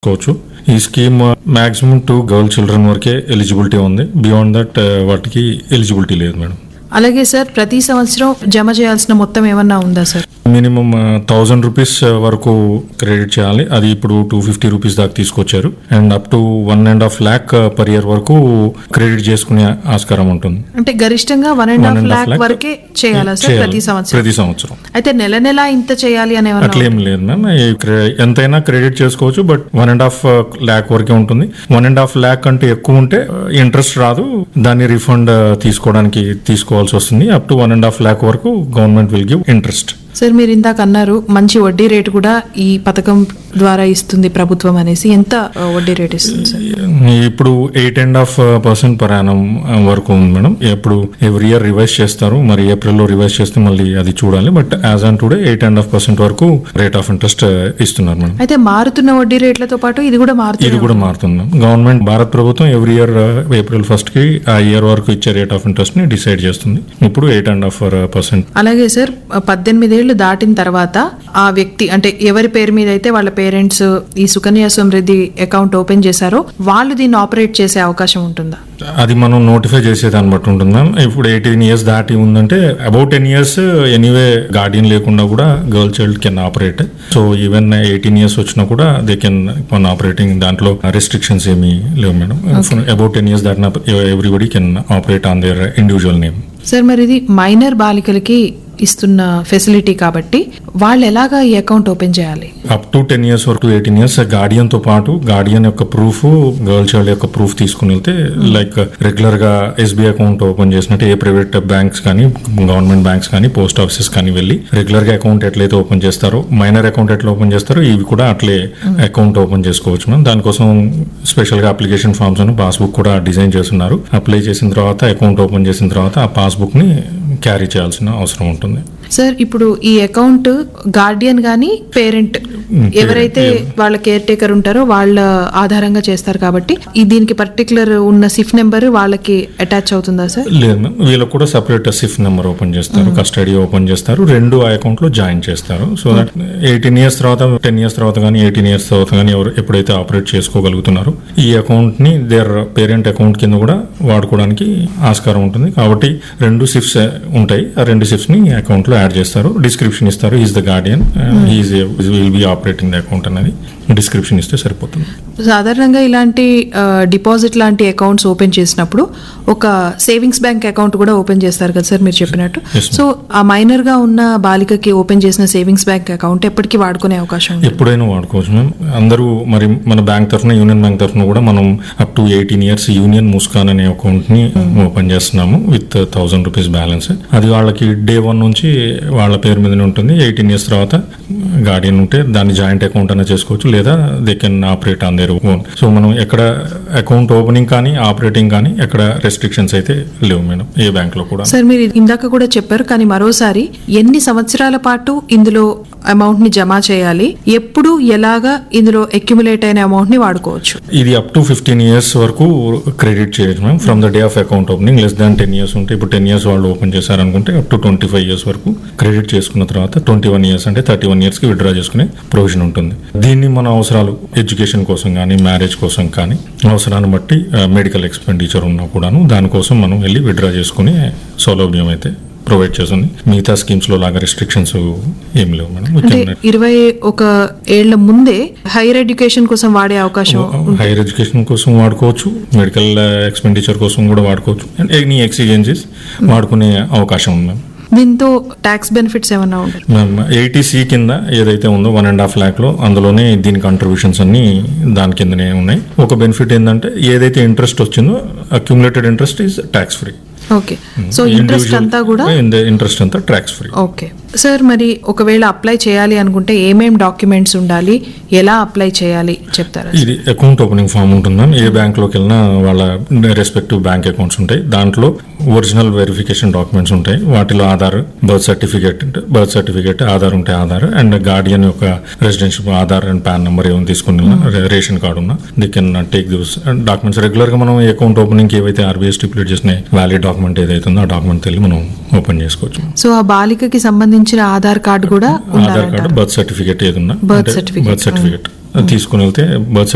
చేసుకోవచ్చు ఈ scheme maximum two girl children వరకే ఎలిజిబిలిటీ ఉంది బియాండ్ దట్ వాటికి ఎలిజిబిలిటీ లేదు మేడం అలాగే సార్ ప్రతి సంవత్సరం జమ చేయాల్సిన మొత్తం ఏమన్నా ఉందా సార్ మినిమం థౌజండ్ రూపీస్ వరకు క్రెడిట్ చేయాలి అది ఇప్పుడు టూ ఫిఫ్టీ రూపీస్ దాకా తీసుకొచ్చారు and up to one and half lakh per year వరకు క్రెడిట్ చేసుకునే ఆస్కారం ఉంటుంది అంటే గరిష్టంగా one and One half and half lakh lakh వరకే చేయాలా సార్ చేయాలి. ప్రతి సంవత్సరం ప్రతి సంవత్సరం అయితే నెల నెల ఇంత చేయాలి అని ఏమన్నా అట్లేం లేదు మ్యామ్ ఈ క్రె- ఎంతైనా క్రెడిట్ చేసుకోవచ్చు but one and half lakh వరకే ఉంటుంది వన్ అండ్ హాఫ్ ల్యాక్ అంటే ఎక్కువ ఉంటే ఇంట్రెస్ట్ రాదు దాన్ని రిఫండ్ తీసుకోవడానికి తీసుకోవాల్సి వస్తుంది up to one and half lakh వరకు government will give interest sir మీరు ఇందాక అన్నారు మంచి వడ్డీ రేటు కూడా ఈ పథకం ద్వారా ఇస్తుంది ప్రభుత్వం అనేసి ఎంత ఆ, వడ్డీ రేట్ ఇస్తుంది సార్ ఇప్పుడు eight and half percent per annum వరకు ఉంది మేడం ఎప్పుడు ఎవ్రీ ఇయర్ రివైజ్ చేస్తారు మరి ఏప్రిల్లో రివైజ్ చేస్తే మళ్ళీ అది చూడాలి but as on today eight and half percent వరకు రేట్ ఆఫ్ ఇంట్రెస్ట్ ఇస్తున్నారు మేడం అయితే మారుతున్న వడ్డీ రేట్లతో పాటు ఇది కూడా ఇది మారుతుంది కూడా మారుతుంది గవర్నమెంట్ భారత ప్రభుత్వం ఎవ్రీ ఇయర్ ఏప్రిల్ ఫస్ట్ కి ఆ ఇయర్ వరకు ఇచ్చే రేట్ ఆఫ్ ఇంట్రెస్ట్ ని డిసైడ్ చేస్తుంది ఇప్పుడు ఎయిట్ అండ్ హాఫ్ పర్సెంట్ అలాగే సార్ పద్దెనిమిదేళ్లు దాటిన తర్వాత ఆ వ్యక్తి అంటే ఎవరి పేరు మీద అయితే వాళ్ళ పేరెంట్స్ ఈ సుకన్య సమృద్ధి అకౌంట్ ఓపెన్ చేశారో వాళ్ళు దీన్ని ఆపరేట్ చేసే అవకాశం ఉంటుందా అది మనం నోటిఫై చేసేదాన్ని బట్టి ఉంటుంది మ్యామ్ ఇప్పుడు ఎయిటీన్ ఇయర్స్ దాటి ఉందంటే about ten years anyway guardian లేకుండా కూడా girl child can operate so even eighteen years వచ్చినా కూడా దే కెన్ వన్ ఆపరేటింగ్ దాంట్లో రెస్ట్రిక్షన్స్ ఏమీ లేవు మేడం అబౌట్ టెన్ ఇయర్స్ దాటిన everybody can operate on their individual name sir మరి ఇది మైనర్ బాలికలకి ఇస్తున్న ఫెసిలిటీ కాబట్టి వాళ్ళు ఎలాగా ఈ అకౌంట్ ఓపెన్ చేయాలి అప్ టు టెన్ ఇయర్స్ వరకు ఎయిటీన్ ఇయర్స్ గార్డియన్ తో పాటు గార్డియన్ యొక్క ప్రూఫ్ గర్ల్ చైల్డ్ యొక్క ప్రూఫ్ తీసుకుని వెళ్తే లైక్ రెగ్యులర్ గా ఎస్బీఐ అకౌంట్ ఓపెన్ చేసినట్టు ఏ ప్రైవేట్ బ్యాంక్స్ కానీ గవర్నమెంట్ బ్యాంక్స్ కానీ పోస్ట్ ఆఫీసెస్ కానీ వెళ్ళి రెగ్యులర్ గా అకౌంట్ ఎట్లయితే ఓపెన్ చేస్తారో మైనర్ అకౌంట్ ఎట్లా ఓపెన్ చేస్తారో ఇవి కూడా అట్లే అకౌంట్ ఓపెన్ చేసుకోవచ్చు మనం దానికోసం స్పెషల్ గా అప్లికేషన్ ఫామ్స్ అని పాస్బుక్ కూడా డిజైన్ చేస్తున్నారు అప్లై చేసిన తర్వాత అకౌంట్ ఓపెన్ చేసిన తర్వాత ఆ పాస్బుక్ ని క్యారీ చేయాల్సిన అవసరం ఉంటుంది సార్ ఇప్పుడు ఈ అకౌంట్ గార్డియన్ గాని పేరెంట్ ఎవరైతే వాళ్ళ కేర్ టేకర్ ఉంటారో వాళ్ళ ఆధారంగా చేస్తారు కాబట్టి ఈ దీనికి పర్టికులర్ ఉన్న సిఫ్ నెంబర్ వాళ్ళకి అటాచ్ అవుతుందా సార్ లేదు మ్యామ్ వీళ్ళకి కూడా సపరేట్ సిఫ్ నెంబర్ ఓపెన్ చేస్తారు కస్టడీ ఓపెన్ చేస్తారు రెండు ఆ అకౌంట్ లో జాయిన్ చేస్తారు సో దట్ ఎయిటీన్ ఇయర్స్ తర్వాత టెన్ ఇయర్స్ తర్వాత కానీ ఎయిటీన్ ఇయర్స్ తర్వాత కానీ ఎవరు ఎప్పుడైతే ఆపరేట్ చేసుకోగలుగుతున్నారో ఈ అకౌంట్ ని దేర్ పేరెంట్ అకౌంట్ కింద కూడా వాడుకోవడానికి ఆస్కారం ఉంటుంది కాబట్టి రెండు సిఫ్స్ ఉంటాయి ఆ రెండు సిఫ్స్ ని అకౌంట్ లో యాడ్ చేస్తారు డిస్క్రిప్షన్ ఇస్తారు is the guardian is will be operating the account అనేది డిస్క్రిప్షన్ ఇస్తే సరిపోతుంది సాధారణంగా ఇలాంటి డిపాజిట్ లాంటి అకౌంట్స్ ఓపెన్ చేసినప్పుడు ఒక సేవింగ్స్ బ్యాంక్ అకౌంట్ కూడా ఓపెన్ చేస్తారు కదా సార్ మీరు చెప్పినట్టు Yes, ma'am. సో ఆ మైనర్ గా ఉన్న బాలికకి ఓపెన్ చేసిన సేవింగ్స్ బ్యాంక్ అకౌంట్ ఎప్పటికీ వాడుకునే అవకాశం ఉంది ఎప్పుడైనా వాడుకోవచ్చు మ్యామ్ అందరూ మరి మన బ్యాంక్ తరఫున యూనియన్ బ్యాంక్ తరఫున కూడా మనం up to eighteen years Union Muskan అనే అకౌంట్ ని ఓపెన్ చేస్తున్నాము విత్ థౌసండ్ రూపీస్ బ్యాలెన్స్ అది వాళ్ళకి డే వన్ నుంచి వాళ్ళ పేరు మీదనే ఉంటుంది ఎయిటీన్ ఇయర్స్ తర్వాత గార్డియన్ ఉంటే దాన్ని జాయింట్ అకౌంట్ అయినా చేసుకోవచ్చు లేదా they can operate on their own so మనం ఎక్కడ అకౌంట్ ఓపెనింగ్ కానీ ఆపరేటింగ్ కానీ ఎక్కడ రెస్ట్రిక్షన్స్ అయితే లేవు మేడం ఏ బ్యాంక్ లో కూడా సార్ మీరు ఇందాక కూడా చెప్పారు కానీ మరోసారి ఎన్ని సంవత్సరాల పాటు ఇందులో అమౌంట్ ని జమ చేయాలి ఎప్పుడు ఎలాగా ఇందులో అక్యుములేట్ అయిన అమౌంట్ ని వాడుకోవచ్చు ఇది అప్ టు ఫిఫ్టీన్ ఇయర్స్ వరకు క్రెడిట్ చేయొచ్చు ma'am from the day of account opening less than ten years ఉంటే ఇప్పుడు టెన్ ఇయర్స్ వాళ్ళు ఓపెన్ చేశారనుకుంటే up to twenty five years వరకు క్రెడిట్ చేసుకున్న తర్వాత ట్వంటీ వన్ ఇయర్స్ అంటే థర్టీ వన్ ఇయర్స్కి విత్డ్రా చేసుకునే ప్రొవిజన్ ఉంటుంది దీన్ని మన అవసరాలు ఎడ్యుకేషన్ కోసం కానీ మ్యారేజ్ కోసం కానీ అవసరాన్ని బట్టి మెడికల్ ఎక్స్పెండిచర్ ఉన్నా కూడాను దానికోసం మనం వెళ్ళి విత్డ్రా చేసుకునే సౌలభ్యం అయితే ప్రొవైడ్ చేస్తుంది మిగతా స్కీమ్స్ లో లాగా రెస్ట్రిక్షన్స్ ఏం లేవు మేడం We అంటే can- ఇరవై ఒక ఏళ్ల ముందే హైయర్ ఎడ్యుకేషన్ కోసం వాడే అవకాశం హైయర్ ఎడ్యుకేషన్ కోసం వాడుకోవచ్చు మెడికల్ ఎక్స్పెండిచర్ కోసం కూడా వాడుకోవచ్చు అండ్ ఎనీ ఎక్స్చేంజెస్ వాడుకునే అవకాశం ఉంది మ్యామ్ దీంతో ట్యాక్స్ బెనిఫిట్స్ ఏమన్నా ఉంటాయి మ్యామ్ ఎయిటీ సి కింద ఏదైతే ఉందో వన్ అండ్ హాఫ్ ల్యాక్ లో అందులోనే దీని కంట్రిబ్యూషన్స్ అన్ని దాని కిందనే ఉన్నాయి ఒక బెనిఫిట్ ఏంటంటే ఏదైతే ఇంట్రెస్ట్ వచ్చిందో accumulated interest is tax free okay so interest అంతా కూడా ఇంట్రెస్ట్ అంతా ట్యాక్స్ ఫ్రీ ఓకే సార్ మరి ఒకవేళ అప్లై చేయాలి అనుకుంటే ఏమేం డాక్యుమెంట్స్ ఉండాలి ఎలా అప్లై చేయాలి చెప్తారా ఇది అకౌంట్ ఓపెనింగ్ ఫామ్ ఉంటుంది మ్యామ్ ఏ బ్యాంక్ లోకి వెళ్ళినా వాళ్ళ రెస్పెక్టివ్ బ్యాంక్ అకౌంట్స్ ఉంటాయి దాంట్లో ఒరిజినల్ వెరిఫికేషన్ డాక్యుమెంట్స్ ఉంటాయి వాటిలో Aadhaar birth certificate birth certificate Aadhaar ఉంటే ఆధార్ అండ్ గార్డియన్ యొక్క residential Aadhaar and PAN number ఏమైనా తీసుకుని రేషన్ కార్డు ఉన్నా they can take this documents regular గా మనం అకౌంట్ ఓపెనింగ్ ఏవైతే ఆర్బీఐ స్టిపులేట్ చేసిన వ్యాలిడ్ డాక్యుమెంట్ ఏదైతే ఉందో ఆ డాక్యుమెంట్ తెలిసి మనం ఓపెన్ చేసుకోవచ్చు సో ఆ బాలికకి సంబంధించిన ఆధార్ కార్డు కూడా ఆధార్ ఉండాలంటారు కార్డు బర్త్ సర్టిఫికేట్ ఏదన్నా Birth certificate. బర్త్ సర్టిఫికేట్ తీసుకుని వెళ్తే బర్త్